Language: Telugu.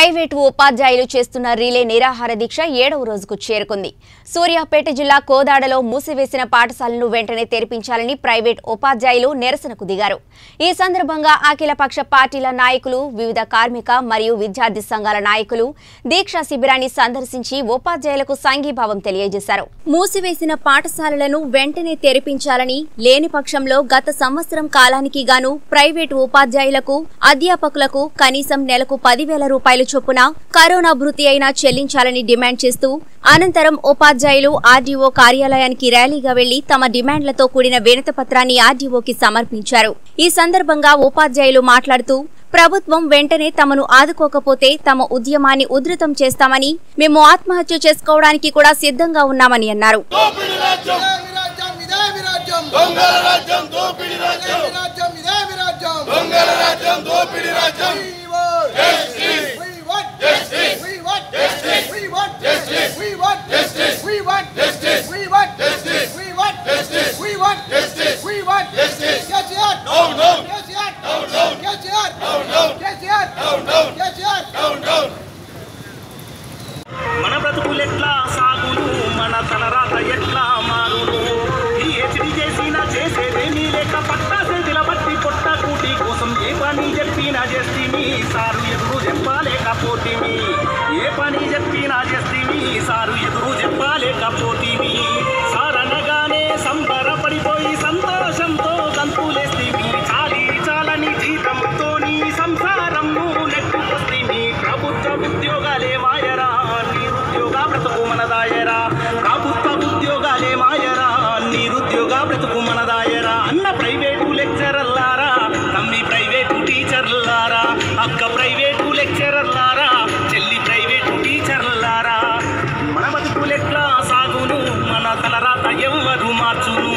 ప్రైవేటు ఉపాధ్యాయులు చేస్తున్న రిలే నిరాహార దీక్ష ఏడవ రోజుకు చేరుకుంది సూర్యాపేట జిల్లా కోదాడలో మూసివేసిన పాఠశాలను వెంటనే తెరిపించాలని ప్రైవేట్ ఉపాధ్యాయులు నిరసనకు దిగారు ఈ సందర్భంగా అఖిలపక్ష పార్టీల నాయకులు వివిధ కార్మిక మరియు విద్యార్థి సంఘాల నాయకులు దీక్షా శిబిరాన్ని సందర్శించి ఉపాధ్యాయులకు సంఘీభావం తెలియజేశారు మూసివేసిన పాఠశాలలను వెంటనే తెరిపించాలని లేని పక్షంలో గత సంవత్సరం కాలానికి గాను ప్రైవేటు ఉపాధ్యాయులకు అధ్యాపకులకు కనీసం నెలకు పదివేల రూపాయల చొప్పున కరోనా భృతి అయినా చెల్లించాలని డిమాండ్ చేస్తూ అనంతరం ఉపాధ్యాయులు ఆర్డీఓ కార్యాలయానికి ర్యాలీగా వెళ్లి తమ డిమాండ్లతో కూడిన వినతిపత్రాన్ని ఆర్డీఓకి సమర్పించారు ఈ సందర్భంగా ఉపాధ్యాయులు మాట్లాడుతూ ప్రభుత్వం వెంటనే తమను ఆదుకోకపోతే తమ ఉద్యమాన్ని ఉధృతం చేస్తామని మేము ఆత్మహత్య చేసుకోవడానికి కూడా సిద్ధంగా ఉన్నామని అన్నారు దోపిడి రాజ్యం ఇదేమి రాజ్యం ఇదేమి రాజ్యం దొంగల రాజ్యం దోపిడి రాజ్యం ఇదేమి రాజ్యం ఇదేమి రాజ్యం దొంగల రాజ్యం దోపిడి రాజ్యం We want Justice. We want Justice. We want Justice. We want Justice. We want Justice. We want Justice. We want Justice. We want Justice. KCR Down, down. KCR Down, down. KCR Down, down. KCR Down, down. KCR down down మన బ్రతుకులెట్లా సాగును మన తలరాత ఎట్లా మారును ఈ హెచ్డి చేసిన చేసేదేమీ లేక పట్టా చేతిల బట్టి పొట్ట కూటి కోసం ఏ పని చెప్పినా చేస్తిమి సారు ఎదురు చెప్పలేకపోతిమి ఏ పని చెప్పినా చేస్తిమి సారు ఎదురు చెప్పలేకపోతిమి సారనగానే సంబరపడిపోయి సంతోషంతో గంతులేస్తిమి చాలి చాలని జీతంతోని సంసారము నెట్టుకొస్తిమి ప్రభుత్వ ఉద్యోగాలే మాయరా నిరుద్యోగ బ్రతుకు మనదాయరా ప్రభుత్వ ఉద్యోగాలే మాయరా నిరుద్యోగ బ్రతుకు మనదాయరా అన్న ప్రైవేటు లెక్చరర్లారా తమ్మి ప్రైవేటు టీచర్లారా అక్క ప్రైవేటు లెక్చరర్లారా చెల్లి ప్రైవేటు టీచర్లారా మన బతుకులెట్లా సాగును మన తలరాత ఎవ్వరు మార్చును